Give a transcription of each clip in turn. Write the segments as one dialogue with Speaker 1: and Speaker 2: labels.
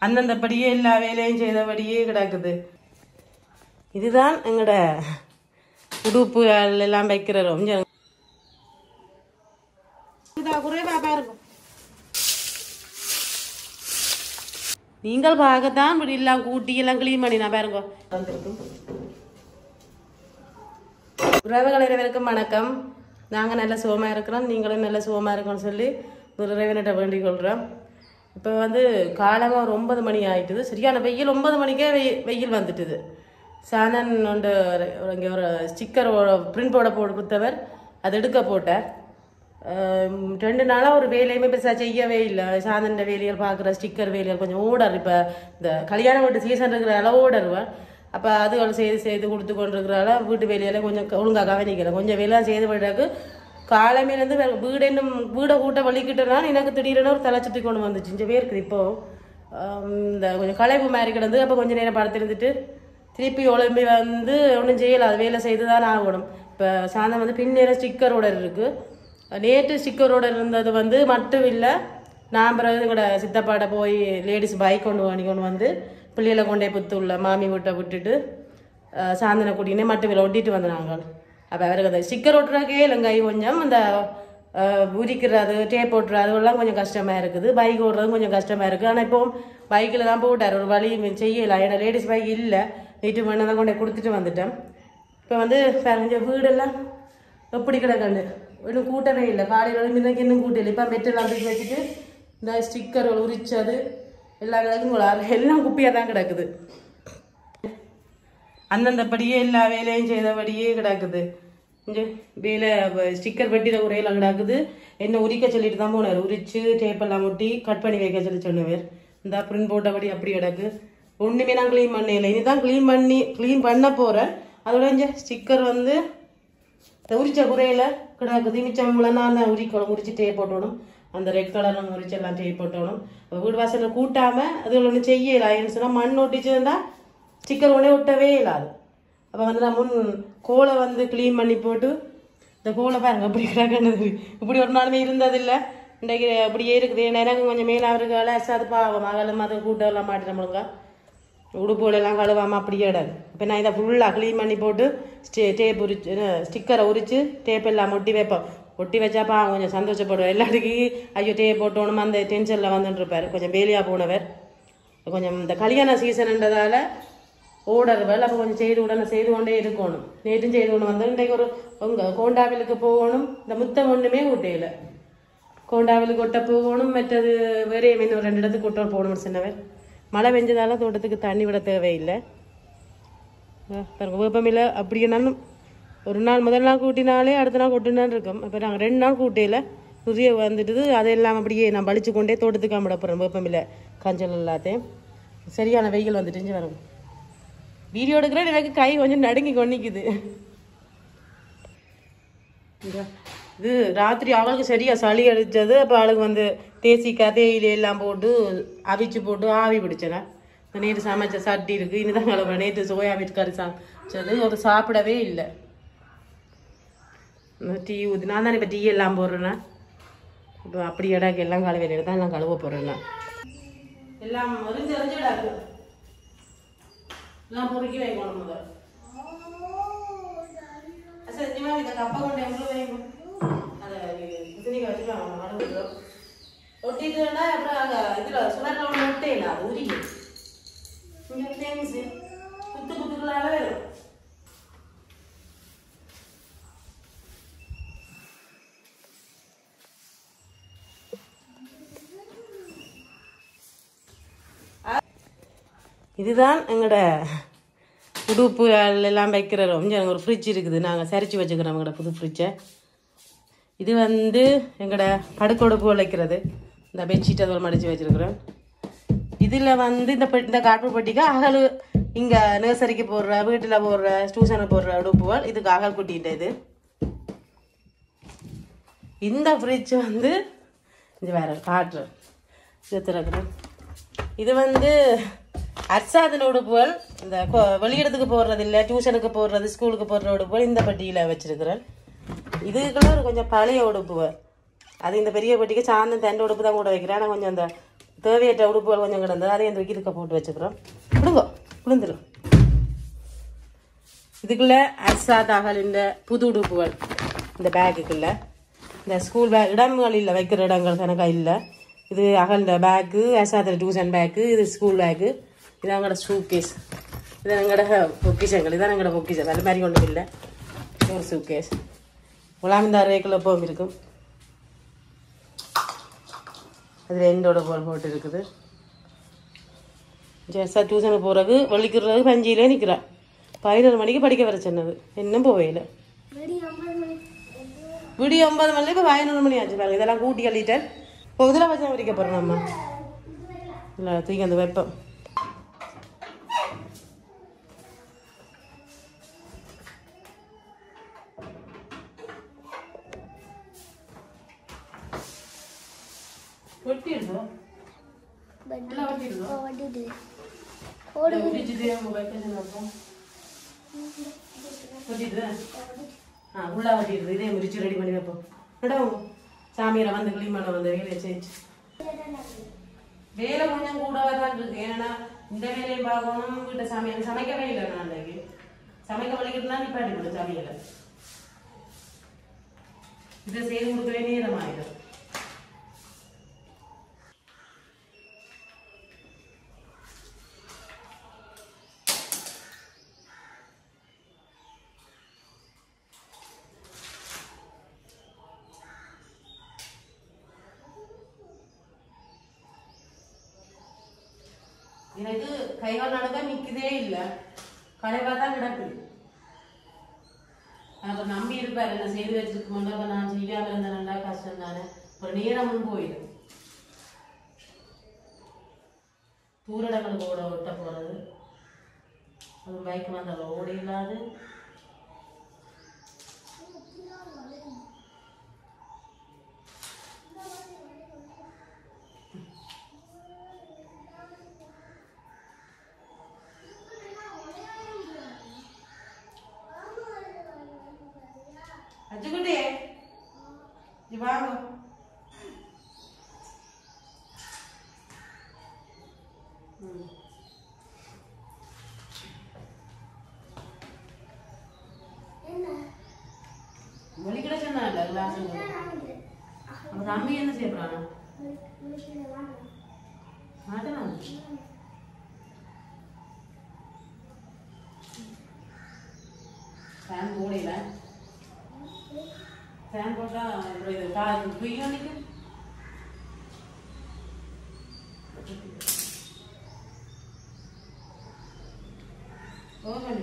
Speaker 1: அந்தந்தபடியே எல்லா வேலையும் செய்தபடியே கிடக்குது இதுதான் எங்களோட உடுப்புகள் எல்லாம் வைக்கிற ரொம்ப இதா குறைவா பாருங்க நீங்கள் பார்க்கத்தான் இப்படி எல்லாம் கூட்டி எல்லாம் கிளீன் பண்ணி நான் பாருங்க உறவுகள் இறைவனுக்கும் வணக்கம் நாங்கள் நல்ல சுகமா இருக்கிறோம் நீங்களும் நல்ல சுகமா இருக்கணும்னு சொல்லி ஒரு இறைவனிட்ட வேண்டிக் கொள்கிறோம் இப்போ வந்து காலமாக ஒரு ஒன்பது மணி ஆயிட்டுது சரியான வெயில் ஒன்பது மணிக்கே வெயில் வெயில் வந்துட்டுது சாணன் ஒன்று இங்கே ஒரு ஸ்டிக்கர் பிரிண்ட் போட போட்டு கொடுத்தவர் அது எடுக்க போட்டார் ஆம், ரெண்டு நாளாக ஒரு வேலையுமே பெருசாக செய்யவே இல்லை சாதன வேலைகள் பார்க்குற ஸ்டிக்கர் வேலைகள் கொஞ்சம் ஓடர் இப்போ இந்த கல்யாண வீட்டு சீசன் இருக்கிற ஓடருவேன் அப்போ அதுகள் செய்து செய்து கொடுத்து கொண்டு இருக்கிறால வீட்டு வேலையெல்லாம் கொஞ்சம் ஒழுங்காக கவனிக்கல கொஞ்சம் வேலை செய்து விடாக்கு காலமேலேருந்து வேற வீடு இன்னும் வீடை கூட்ட வலிக்கிட்டனா எனக்கு திடீர்னு ஒரு தலை சுற்றி கொண்டு வந்துச்சு இங்கே இருக்குது இப்போ ஆம், இந்த கொஞ்சம் களைப்பு மாதிரி கிடந்து அப்போ கொஞ்சம் நேரம் படுத்திருந்துட்டு திருப்பி உழம்பி வந்து ஒன்றும் செய்யலை அது வேலை செய்து தான் ஆகணும் இப்போ சாயந்தரம் வந்து பின்னேற ஸ்டிக்கரோட இருக்குது நேற்று ஸ்டிக்கரோட இருந்தது வந்து மட்டும் இல்லை நான் பிறகு கூட சித்தப்பாட்ட போய் லேடிஸ் பைக் கொண்டு வாங்கி கொண்டு வந்து பிள்ளைகளை கொண்டே புத்துள்ள மாமி வீட்டை விட்டுட்டு அஹ், சாந்தனை கூட்டினே மட்டும் இதில் ஒட்டிட்டு வந்தாங்க அப்போ அவருக்கு அந்த ஸ்டிக்கர் ஒட்டுறக்கே இல்லைங்க கொஞ்சம் அந்த அஹ், உரிக்கிறது டேப் ஓட்டுறது எல்லாம் கொஞ்சம் கஷ்டமாக இருக்குது பைக் ஓடுறதும் கொஞ்சம் கஷ்டமாக இருக்குது ஆனால் இப்போ பைக்கில் தான் போட்டார் ஒரு வழி செய்யலாம் ஏன்னா லேடிஸ் பைக் இல்லை வீட்டு மண்ணை தான் கொண்டு போய் கொடுத்துட்டு வந்துட்டேன் இப்போ வந்து வேற கொஞ்சம் வீடெல்லாம் எப்படி கிடக்கண்டு இன்னும் கூட்டவே இல்லை காலையில் எழுந்திருக்கு இன்னும் கூட்டல இப்போ மெட்டெல்லாம் தூக்கி வச்சுட்டு இந்த ஸ்டிக்கர் உரிச்சது எல்லா கிடக்கும் எல்லாம் குப்பியாக தான் கிடக்குது அந்தந்தபடியே எல்லா வேலையும் செய்தபடியே கிடக்குது இங்கே வேலை ஸ்டிக்கர் வெட்டிட உரையில கிடக்குது என்ன உரிக்க சொல்லிட்டு தான் போனார் உரிச்சு டேப்பெல்லாம் ஒட்டி கட் பண்ணி வைக்க சொல்லி சொன்னவர் இந்த பிரிண்ட் போட்டபடி அப்படி கிடக்கு ஒன்றுமே நான் க்ளீன் பண்ணல இனிதான் க்ளீன் பண்ணி க்ளீன் பண்ண போகிறேன் அதோட இங்கே ஸ்டிக்கர் வந்து இந்த உரிச்ச குறையில கிடக்குது மிச்சம்லாம் நான் தான் உரிக்கணும் உரிச்சு டே போட்டணும் அந்த ரெட் கலர் நம்ம உரிச்சு எல்லாம் டே போட்டணும் அப்ப வீடு வாசலில் கூட்டாம அது ஒன்றும் செய்யல ஏன்னு சொன்னால் மண் ஒட்டிச்சுன்னா ஸ்டிக்கர் ஒன்றே ஒட்டவே இல்லாது அப்போ வந்து நான் முன் கோலை வந்து க்ளீன் பண்ணி போட்டு இந்த கோலை பாருங்க அப்படி கிடக்குனது இப்படி ஒரு நாளுமே இருந்ததில்லை இன்றைக்கு அப்படியே இருக்குது ஏன்னா எனக்கு கொஞ்சம் மேலாக இருக்கு அது பாவம் அகலம் அதை கூட்டம் எல்லாம் மாட்டிட முழுங்க உடுப்புகள் எல்லாம் கழுவாமல் அப்படியே இடாது இப்போ நான் இதை ஃபுல்லாக க்ளீன் பண்ணி போட்டு ஸ்டே டேப் உரிச்சு ஸ்டிக்கரை உரிச்சு டேப் எல்லாம் ஒட்டி வைப்பேன் ஒட்டி வச்சாப்பா அவன் கொஞ்சம் சந்தோஷப்படுவார் எல்லாத்துக்கும் ஐயோ டேப் போட்டோணும் அந்த டென்ஷனில் வந்துட்டு இருப்பார் கொஞ்சம் வேலையாக போனவர் கொஞ்சம் இந்த கல்யாண சீசன்ன்றதால ஓடர்கள் அப்போ கொஞ்சம் செய்து உடனே செய்து கொண்டே இருக்கணும் நேற்றும் செய்து கொண்டு வந்தோம் இன்றைக்கு ஒரு உங்க கோண்டாவிலுக்கு போகணும் இந்த முத்தம் ஒன்றுமே கூட்டையில் கோண்டாவிலுக்கு கொட்ட போகணும் மற்றது வேறே இன்னும் ரெண்டு இடத்துக்கு கொட்ட போகணும்னு சொன்னவர் மழை பெஞ்சதால தோட்டத்துக்கு தண்ணி விட தேவையில்லை அஹ் பாருங்க வேப்பமில்லை அப்படின்னாலும் ஒரு நாள் முதல் நாள் கூட்டினாலே அடுத்த நாள் கொட்டினான் இருக்கும் இப்போ நாங்கள் ரெண்டு நாள் கூட்டையில் புதிய வந்துட்டுது அதெல்லாம் அப்படியே நான் பழிச்சு கொண்டே தோட்டத்துக்கு அம்பிட போகிறேன் வேப்பமில்லை கஞ்சல் எல்லாத்தையும் சரியான வெயில் வந்துட்டுச்சு வரும் வீடியோ எடுக்கிறேன் எனக்கு கை கொஞ்சம் நடுங்கி கொண்டிக்குது இதா. இது ராத்திரி அவளுக்கு சரியா சளி அடிச்சது அப்போ அவளுக்கு வந்து தேசிக்காய் தேயிலை எல்லாம் போட்டு அவிச்சு போட்டு ஆவி பிடிச்சேன் நேற்று சமைச்ச சட்டி இருக்கு இனிதான் கிளம்ப நேற்று சோயா மீட் கறி சமைச்சது ஒரு சாப்பிடவே இல்லை டீ ஊற்றி நான் தானே இப்போ டீ எல்லாம் போடுறேன்னா இப்போ அப்படி இடாக்கு எல்லாம் கழுவிட்டு தான் நான் கழுவ போடுறேன்னா எல்லாம் அறிஞ்சு அறிஞ்சு இடாக்கு எல்லாம் பொறுக்கி வைக்கணும் முதல் செஞ்சுமா இந்த கப்பை கொண்டு எவ்வளோ வைக்கணும் அதை குதிரைக்கு வச்சுட்டு அவன் மறந்துடும் ஒட்டிட்டுனா அப்புறம் அங்கே இதில் சுவரில் ஒன்று ஒட்டே இல்லை அது உரிக்கு இங்கே தேங்க்ஸ் குத்து குத்துக்களாக வரும் இதுதான் எங்களோட உடுப்புகள் எல்லாம் வைக்கிற ரொம்ப ஒரு ஃப்ரிட்ஜ் இருக்குது நாங்கள் சரிச்சு வச்சுக்கிறோம் எங்களோட புது ஃப்ரிட்ஜை இது வந்து எங்களோட படுக்க உடுப்பு வைக்கிறது இந்த பெட்ஷீட் அதில் மடித்து வச்சுருக்குறோம் இதில் வந்து இந்த பெட் இந்த கார்பூட் பெட்டிக்கு அகல் இங்கே நர்சரிக்கு போடுற வீட்டில் போடுற டியூஷனுக்கு போடுற உடுப்புகள் இதுக்கு அகல் குட்டிட்டு இது இந்த ஃப்ரிட்ஜ் வந்து இது வேற காட்டுறேன் இது திறக்கிறேன் இது வந்து அர்சாதன உடுப்புகள் இந்த கொ- வெளியிடத்துக்கு போடுறது இல்லை டியூஷனுக்கு போடுறது ஸ்கூலுக்கு போடுற உடுப்புகள் இந்த பெட்டியில் வச்சிருக்கிறேன் இதுக்கெல்லாம் ஒரு கொஞ்சம் பழைய உடுப்புகள் அது இந்த பெரிய பெட்டிக்கு சாந்தம் தண்டை உடுப்பு தான் கூட வைக்கிறேன் ஆனால் கொஞ்சம் அந்த தேவையற்ற உடுப்புகள் கொஞ்சம் கிடந்தது அதையும் தூக்கி இருக்க போட்டு வச்சுக்கிறோம் விடுங்க விழுந்துடும் இதுக்குள்ள அர்சா தகலின் புது உடுப்புகள் இந்த பேக்குக்குள்ள இந்த ஸ்கூல் பேக் இடங்கள் இல்லை வைக்கிற இடங்கள் கணக்கா இல்லை இது அகல்ட பேக்கு அசாத்தில் டியூஷன் பேக்கு இது ஸ்கூல் பேக்கு இது எங்களோட ஷூ கேஸ் இது எங்களோட பொக்கிஷங்கள் இதான் எங்களோட பொக்கிஷம் அது மாதிரி ஒன்றும் இல்லை இது ஒரு ஷூ கேஸ் உலாமிந்தார் ரேக்கில் எப்பவும் இருக்கும் அதில் எண்டோட போல் போட்டு இருக்குது ஜெஸ்ஸா டியூஷனுக்கு போகிறதுக்கு வலிக்கிறதுக்கு பஞ்சியிலே நிற்கிறான் பதினொரு மணிக்கு படிக்க வர சொன்னது இன்னும் போகல விடிய ஒன்பது மணில இப்போ பதினொரு மணி ஆச்சு பாருங்க இதெல்லாம் கூட்டி அள்ளிட்டேன் இப்போ இதில் வச்சு வரிக்க போகிறோம் நம்ம இல்லை தூக்கி அந்த வெப்பம் ஒட்டிடுதோ எல்லாம் ஒட்டிடுதோ ஒட்டிடுது அவங்க வைக்கணும் அப்போ ஒட்டிடுதா ஆ உள்ளா வட்டிடுது இதே முறிச்சு ரெடி பண்ணி வைப்போம் விடவும் சாமியாரை வந்து கிளிமலை வந்து வேலையை செஞ்சு வேலை கொஞ்சம் கூடவா தான் இருக்கு ஏன்னா இந்த வேலையும் பார்க்கணும் வீட்டை சமையல் சமைக்கவே இல்லை நான் அன்றைக்கு சமைக்க வலிக்கிறதுனா நிப்பாட்டி போடும் சமையலை இதை செய்து கொடுக்கவே நேரம் ஆயிடும் எனக்கு கைகால் நடக்க நிற்கதே இல்லை களைவா தான் கிடக்குது அப்போ நம்பி இருப்பார் என்ன செய்து வச்சிருக்க மாட்டேன் அப்போ நான் செய்யாமல் இருந்தேன் நல்லா கஷ்டம் தானே ஒரு நேரமும் போயிடும் தூரடங்களுக்கு ஓட ஒட்ட போகிறது அது பைக் வந்த ரோடு இல்லாது அச்சுக்குட்டி இது வாங்க ம். வலிக்கிட சொன்னா இல்ல கிளாஸ் அப்ப தம்பி என்ன செய்ய போறானா மாட்டேனா ஃபேன் போடல ஃபேன் போட்டா அப்புறம் இது கா குய்யும் அன்னைக்கு ஓகே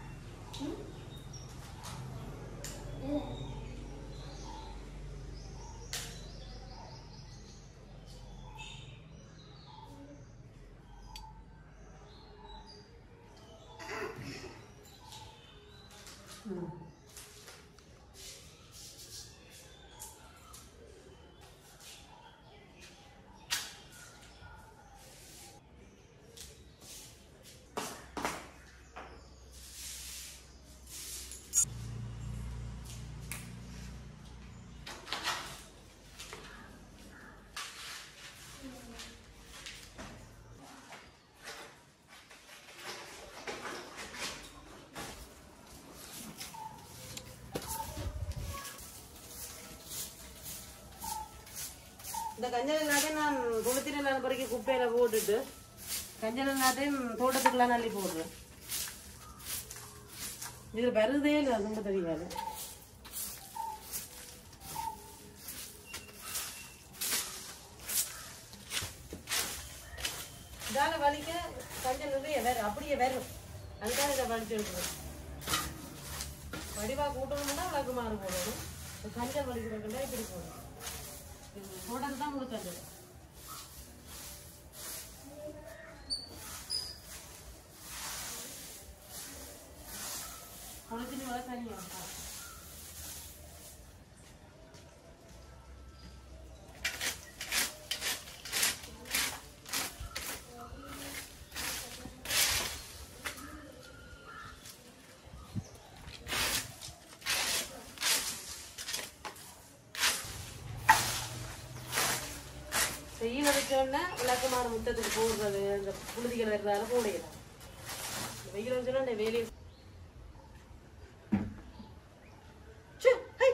Speaker 1: இந்த கஞ்சல் எல்லாத்தையும் நான் குளத்தில் நான் பிறகு குப்பையில போட்டுட்டு கஞ்சல் எல்லாத்தையும் தோட்டத்துக்குலாம் அள்ளி போடுறேன் இது வருதே இல்லை அது ரொம்ப தெரியாது இதால வலிக்க கஞ்சல் நிறைய வேறு அப்படியே வரும் அதுக்காக இதை வலிச்சு எடுக்கணும் வடிவா கூட்டணும்னா விளக்கு மாறு போடணும் இந்த கஞ்சல் வலிக்கிறதுக்குண்டா இப்படி போடணும் போட்டது தான் முழுக்காது குளத்தின் வள தனியா வெயில் அடிச்சோன்னா விளக்கமான முத்தத்துக்கு போடுறது அந்த புழுதிகள் வர்றதால போடையலாம் வெயில் அடிச்சோன்னா இந்த வேலையை சு, ஹை.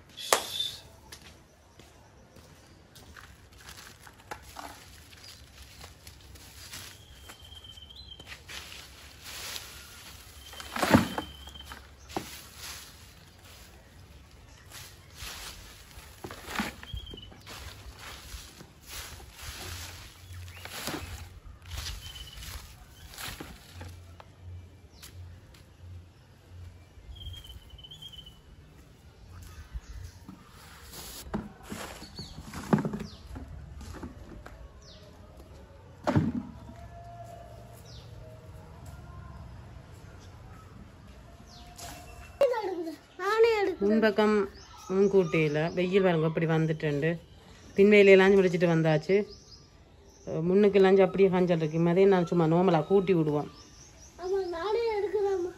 Speaker 2: நானே எடுக்க
Speaker 1: முன்பக்கம் முன்கூட்டியில் வெயில் பாருங்க அப்படி வந்துட்டுண்டு பின்வேலையெல்லாம் முடிச்சிட்டு வந்தாச்சு அஹ் முன்னுக்கெல்லாம் அப்படியே காஞ்சல் இருக்கு அதே நான் சும்மா நோமலாக கூட்டி விடுவோம்
Speaker 2: ஆமா நானே எடுக்கிறேம்மா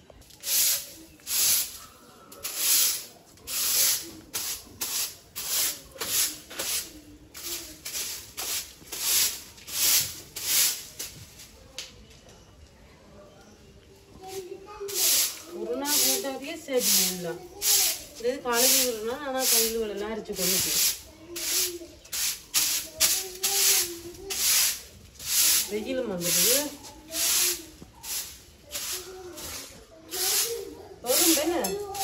Speaker 1: ஒரு நாள் கூட்டாவே சரி இல்லை இது காலையில் விடுறா ஆனால் கல்லுகள் எல்லாம் அரைச்சி கொண்டு வெயிலும் வந்துடுது வரும் தானே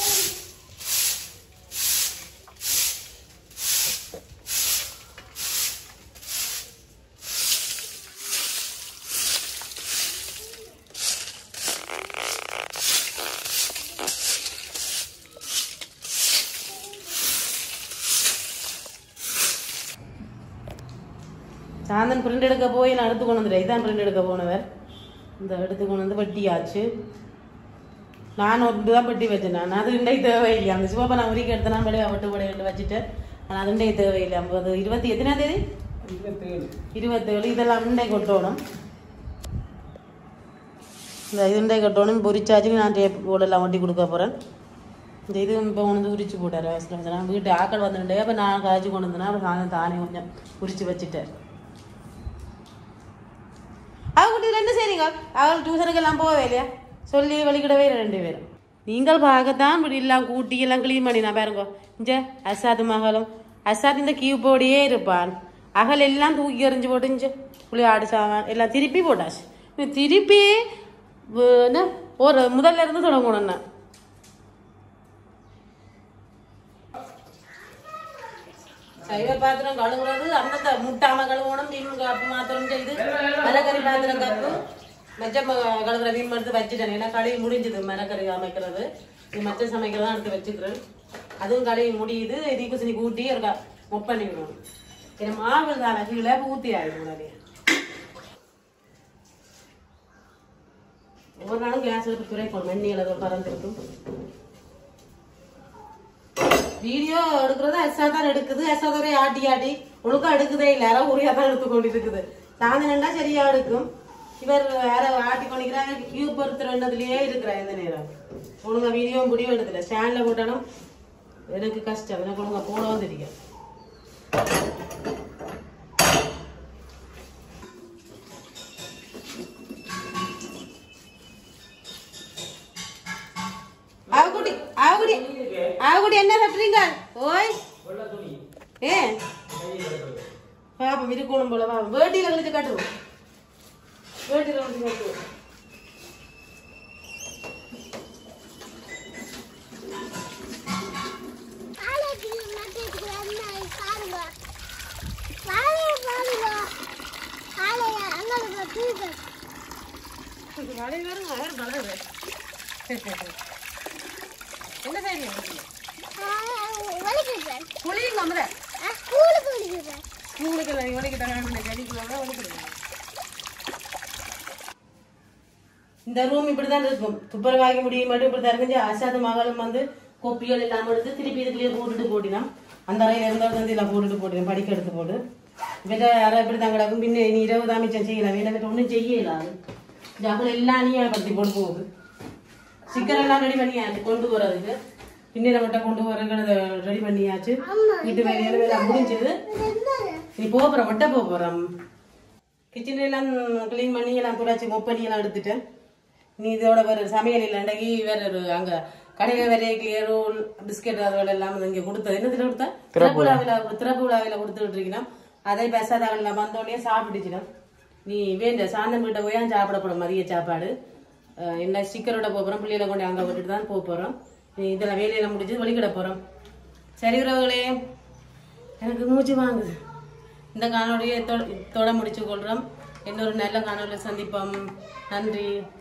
Speaker 1: சாந்தன் பிரிண்ட் எடுக்க போய் நான் எடுத்து கொண்டு வந்துட்டேன் இதான் பிரிண்ட் எடுக்க போனவர் இந்த எடுத்து கொண்டு வந்து வெட்டியாச்சு நான் ஒன்று தான் வெட்டி வச்சேன் நான் அது இன்றைக்கு தேவையில்லை அந்த சிவப்பை நான் உரிக்க எடுத்தேன் நான் வெளியே வெட்டு படை எடுத்து வச்சுட்டு ஆனால் அது இன்றைக்கு தேவையில்லை ஐம்பது இருபத்தி எத்தனாம் தேதி இருபத்தேழு இதெல்லாம் இன்றைக்கு கொட்டணும் இந்த இது இன்றைக்கு கொட்டணும் பொரிச்சாச்சு நான் டேப் போர்டெல்லாம் ஒட்டி கொடுக்க போகிறேன் இந்த இது இப்போ கொண்டு வந்து உரிச்சு போட்டார் அவசரம் நான் வீட்டு ஆக்கள் வந்துட்டே அப்போ நான் காய்ச்சி கொண்டு வந்தேன்னா அப்போ நான் தானே கொஞ்சம் உரிச்சு வச்சுட்டார் அவங்க ரெண்டு சரிங்க அவள் டியூஷனுக்கு எல்லாம் போகவே இல்லையா சொல்லி வழிகிடவே இல்லை ரெண்டு பேரும் நீங்கள் பார்க்கத்தான் இப்படி எல்லாம் கூட்டி எல்லாம் க்ளீன் பண்ணி நான் பாருங்க இஞ்ச அசாது மகளும் அசாத் இந்த கியூ போடியே இருப்பான் அகல் எல்லாம் தூக்கி எறிஞ்சு போட்டு இஞ்ச புளி ஆடு சாமான் எல்லாம் திருப்பி போட்டாச்சு இது திருப்பி வ- என்ன ஒரு முதல்ல இருந்து தொடங்கணும் நான் சைவ பாத்திரம் கழுவுறது அன்னத்தை முட்டாம கழுவணும் மீன் காப்பு மாத்திரம் செய்து மரக்கறி பாத்திரம் கப்பு மச்சம் கழுவுற மீன் எடுத்து வச்சுட்டேன் ஏன்னா கழுவி முடிஞ்சது மரக்கறி அமைக்கிறது இது மச்ச சமைக்கிறதா எடுத்து வச்சுக்கிறேன் அதுவும் கழுவி முடியுது இது குசினி கூட்டி ஒரு மொப் பண்ணி விடணும் ஏன்னா மாவு தானே கீழே ஊற்றி ஆயிடும் நிறைய ஒவ்வொரு நாளும் கேஸ் எடுத்து துறைப்போம் மண்ணி அளவு பறந்துருக்கும் வீடியோ எடுக்கிறது எஸ்ஆ தான் எடுக்குது எஸ்ஆ தவிர ஆட்டி ஆட்டி ஒழுங்கா எடுக்குதே இல்லை யாரோ உரியா தான் எடுத்து கொண்டு இருக்குது சாந்தனண்டா சரியா எடுக்கும் இவர் வேற ஆட்டி கொண்டிக்கிறாங்க கியூ பொறுத்துறதுலயே இருக்கிறா இந்த நேரம் ஒழுங்கா வீடியோ முடியும் எடுக்கல ஸ்டாண்ட்ல போட்டாலும் எனக்கு கஷ்டம் எனக்கு ஒழுங்கா போடவும் தெரியும் ஆவக்குடி ஆவக்குடி ஆவக்குடி என்ன கட்டுறீங்க ஓய் ஏ பாப்பா இருக்கணும் போல வா வேட்டியில கழிச்சு கட்டுவோம் வேட்டியில கழிச்சு கட்டுவோம்
Speaker 2: காலைக்கு நட்டுக்கு என்ன பாருங்க வாழைய பாருங்க காலைய அண்ணனுக்கு தூக்கு
Speaker 1: இது வளைய வரும் அவர் வளரு என்ன செய்றீங்க
Speaker 2: வலிக்கிறேன்
Speaker 1: புளியுங்க அமர
Speaker 2: ஸ்கூலுக்கு வலிக்கிறேன்
Speaker 1: ஸ்கூலுக்கு இல்லை வலிக்கிட்ட வேண்டிய கடிக்குவாங்க வலிக்கிடுங்க இந்த ரூம் இப்படிதான் இருக்கும் துப்புரவாகி முடியும் மட்டும் இப்படிதான் இருக்கு அசாத மகளும் வந்து கொப்பிகள் எல்லாம் எடுத்து திருப்பி இதுக்குள்ளேயே போட்டுட்டு போட்டினான் அந்த அறையில இருந்தால் வந்து எல்லாம் போட்டுட்டு போட்டினான் படிக்க எடுத்து போட்டு இவட்ட அறை இப்படி தான் கிடக்கும் பின்ன நீ இரவு தான் மிச்சம் செய்யலாம் வீட்டை வீட்டை ஒன்றும் செய்யலாது ஜகுல எல்லாம் நீ படுத்தி போட்டு போகுது சிக்கன் எல்லாம் ரெடி பண்ணியாச்சு கொண்டு போறதுக்கு பின்னில மட்டும் கொண்டு போறதுக்கு ரெடி பண்ணியாச்சு வீட்டு வேலையில வேலை முடிஞ்சது
Speaker 2: என்னது
Speaker 1: நீ போகிறோம் ஒட்ட போகிறோம் கிச்சன் எல்லாம் க்ளீன் பண்ணி எல்லாம் துடைச்சி மொப் பண்ணி எல்லாம் எடுத்துட்டேன் நீ இதோட வேற சமையல் இல்லைண்டாக்கி வேற ஒரு அங்க கடையில வேற கிளியர் ரோல் பிஸ்கெட் அதோட எல்லாம் இங்க கொடுத்தது என்னத்துல கொடுத்தா திறப்பு விழாவில் திறப்பு விழாவில் கொடுத்துட்டு இருக்கணும் அதை பெசாதாவில் வந்தோடனே சாப்பிட்டுச்சிடும் நீ வேண்ட சாந்தம் கிட்ட போய் சாப்பிட போறோம் மதிய சாப்பாடு அஹ் என்ன ஸ்டிக்கரோட போறோம் பிள்ளைகளை கொண்டு அங்க விட்டுட்டு தான் போக போறோம் நீ இதெல்லாம் வேலையெல்லாம் முடிஞ்சு வெளிக்கிட போறோம் சரி உறவுகளே எனக்கு மூச்சு வாங்குது இந்த காணொலியை தொட முடிச்சு கொள்றோம் இன்னொரு நல்ல காணொலியில் சந்திப்போம் நன்றி